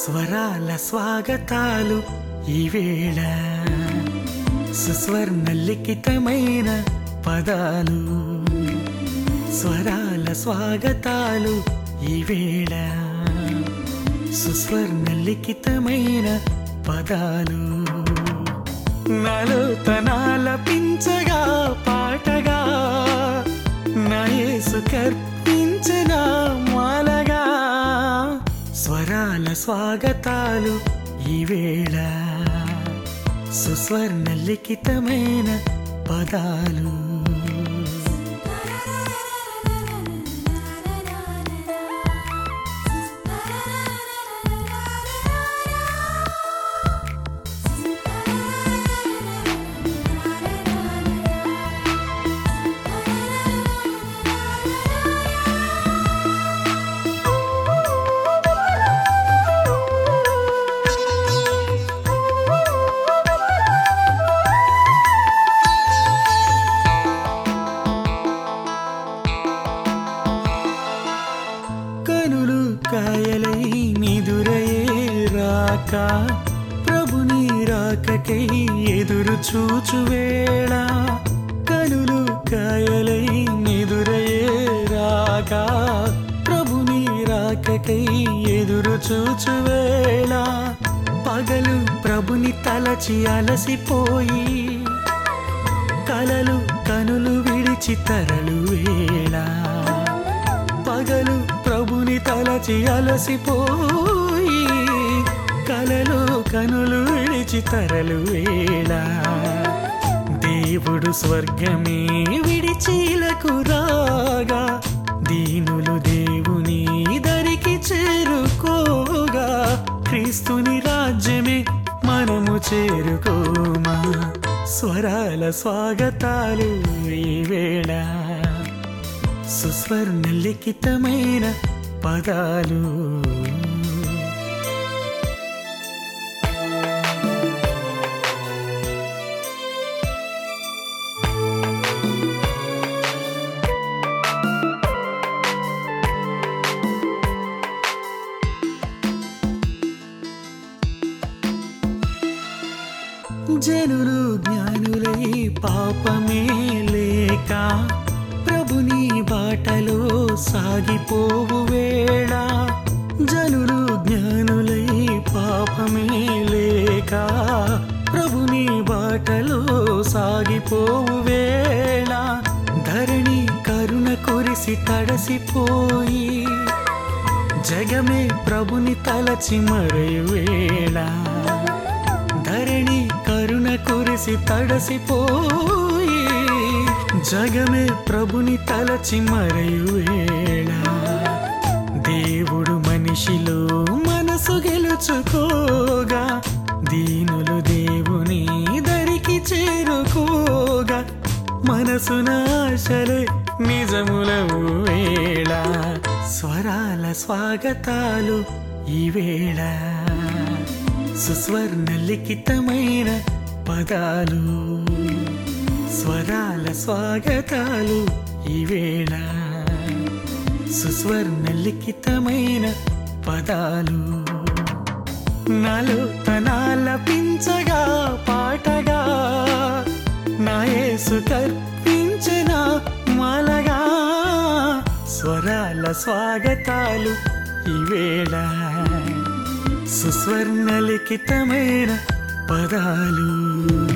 స్వరాల స్వాగతాలు ఈవేళ సుస్వర్ణ లిఖితమైన పదాలు స్వరాల స్వాగతాలు ఈవేళ సుస్వర్ణ లిఖితమైన పదాలు నాలో తనాల పించగా పాటగా నా యేసు కర్పించిన మాలగా స్వరాల స్వాగతాలు ఈవేళ సుస్వర్ణ లిఖితమైన పదాలు కనులు కాయలై నిదురయే రాక ప్రభుని రాకకై ఎదురు చూచు వేళ కనులు కాయలై నిదురయే రాక ప్రభుని రాకకై ఎదురు చూచు వేళ పగలు ప్రభుని తలచి అలసిపోయి కలలు కనులు విడిచి తరలు వేళ పగలు ప్రభుని తలచి అలసిపోయి కలలు కనులు విడిచి తరలు వేళ దేవుడు స్వర్గమే విడిచిలకు రాగా దీనులు దేవుని దరికి చేరుకోగా క్రీస్తుని రాజ్యమే మనము చేరుకోమా స్వరాల స్వాగతాలు ఈ వేళ సుస్వర్ణ లిఖితమైన పదాలు జనులు జ్ఞానులై పాపమే లేక ప్రభుని బాటలో సాగిపోవు వేళ జనులు జ్ఞానులై పాపమే లేక ప్రభుని బాటలో సాగిపోవు వేళ ధరణి కరుణ కురిసి తడసిపోయి జగమే ప్రభుని తలచి మరయు వేళ ధరణి కరుణ కురిసి తడసిపోయి జగమే ప్రభుని తలచి మరయు వేళ దేవుడు మనిషిలో మనసు గెలుచుకోగా దీనులు దేవుని దరికి చేరుకోగా మనసున ఆశలే నిజములవు వేళ స్వరాల స్వాగతాలు ఈ వేళ సుస్వర్ణ లిఖితమైన పదాలు స్వరాల స్వాగతాలు ఈ వేళ సుస్వర్ణ లిఖితమైన పదాలు నాలో తనాల పించగా పాటగా నా యేసు కర్పించిన మాలగా స్వరాల స్వాగతాలు ఈవేళ సుస్వర్ణ లిఖితమైన పదాలు